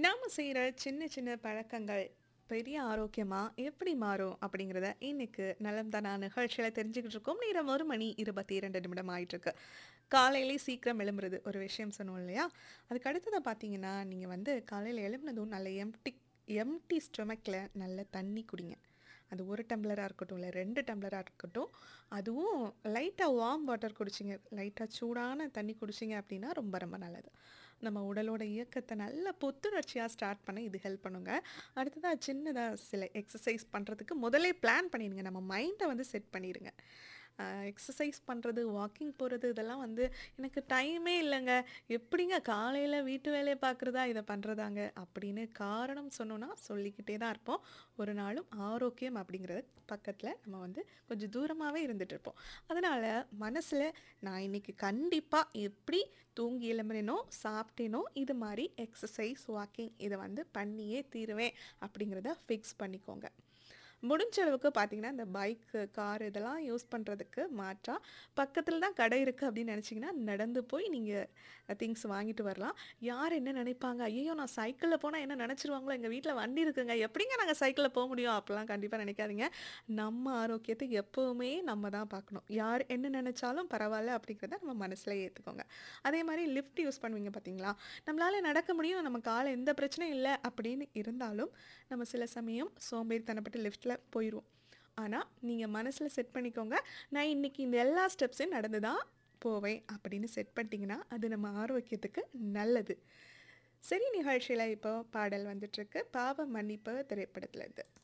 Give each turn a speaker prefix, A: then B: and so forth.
A: நாம செய்யற சின்ன சின்ன பழக்கங்கள் பெரிய ஆரோக்கியமா எப்படி மாறும் அப்படிங்கிறத இன்னைக்கு நலம் தானா நிகழ்ச்சியில தெரிஞ்சுக்கிட்டு இருக்கோம் நேரம் ஒரு மணி இருபத்தி இரண்டு நிமிடம் ஆயிட்டு இருக்கு காலையிலே சீக்கிரம் எழும்புறது ஒரு விஷயம் சொன்னோம் இல்லையா அதுக்கு அடுத்ததை பார்த்தீங்கன்னா நீங்கள் வந்து காலையில் எழும்புனதும் நல்ல எம்டி எம்டி ஸ்டொமக்கில் நல்ல தண்ணி குடிங்க அது ஒரு டம்ளராக இருக்கட்டும் இல்லை ரெண்டு டம்ளராக இருக்கட்டும் அதுவும் லைட்டாக வார்ம் வாட்டர் குடிச்சிங்க லைட்டாக சூடான தண்ணி குடிச்சிங்க அப்படின்னா ரொம்ப ரொம்ப நல்லது நம்ம உடலோட இயக்கத்தை நல்ல புத்துணர்ச்சியாக ஸ்டார்ட் பண்ண இது ஹெல்ப் பண்ணுங்க அடுத்ததாக சின்னதாக சில எக்ஸசைஸ் பண்ணுறதுக்கு முதலே பிளான் பண்ணிடுங்க நம்ம மைண்டை வந்து செட் பண்ணிடுங்க எக்ஸசைஸ் பண்ணுறது வாக்கிங் போகிறது இதெல்லாம் வந்து எனக்கு டைமே இல்லைங்க எப்படிங்க காலையில் வீட்டு வேலையை பார்க்குறதா இதை பண்ணுறதாங்க அப்படின்னு காரணம் சொன்னோன்னா சொல்லிக்கிட்டே தான் இருப்போம் ஒரு நாளும் ஆரோக்கியம் அப்படிங்கிறது பக்கத்தில் நம்ம வந்து கொஞ்சம் தூரமாகவே இருந்துட்டு இருப்போம் அதனால் மனசில் நான் இன்னைக்கு கண்டிப்பாக எப்படி தூங்கி எழும்புறேனோ சாப்பிட்டேனோ இது மாதிரி எக்ஸசைஸ் வாக்கிங் இதை வந்து பண்ணியே தீருவேன் அப்படிங்கிறத ஃபிக்ஸ் பண்ணிக்கோங்க முடிஞ்ச அளவுக்கு பார்த்தீங்கன்னா இந்த பைக்கு கார் இதெல்லாம் யூஸ் பண்ணுறதுக்கு மாற்றா பக்கத்தில் தான் கடை இருக்குது அப்படின்னு நினச்சிங்கன்னா நடந்து போய் நீங்கள் திங்ஸ் வாங்கிட்டு வரலாம் யார் என்ன நினைப்பாங்க ஐயோ நான் சைக்கிளில் போனால் என்ன நினச்சிருவாங்களோ எங்கள் வீட்டில் வண்டி இருக்குங்க எப்படிங்க நாங்கள் சைக்கிளில் போக முடியும் அப்படிலாம் கண்டிப்பாக நினைக்காதீங்க நம்ம ஆரோக்கியத்தை எப்போவுமே நம்ம தான் பார்க்கணும் யார் என்ன நினச்சாலும் பரவாயில்ல அப்படிங்கிறத நம்ம மனசில் ஏற்றுக்கோங்க அதே மாதிரி லிஃப்ட் யூஸ் பண்ணுவீங்க பார்த்தீங்களா நம்மளால் நடக்க முடியும் நம்ம காலை எந்த பிரச்சனையும் இல்லை அப்படின்னு இருந்தாலும் நம்ம சில சமயம் சோம்பேறித்தனப்பட்டு லிஃப்ட்டில் போயிடுவோம் ஆனால் நீங்கள் மனசில் செட் பண்ணிக்கோங்க நான் இன்றைக்கி இந்த எல்லா ஸ்டெப்ஸையும் நடந்து தான் போவேன் அப்படின்னு செட் பண்ணிட்டீங்கன்னா அது நம்ம ஆரோக்கியத்துக்கு நல்லது சரி நிகழ்ச்சியில் இப்போ பாடல் வந்துட்டுருக்கு பாவ மன்னிப்பு திரைப்படத்தில் இருந்து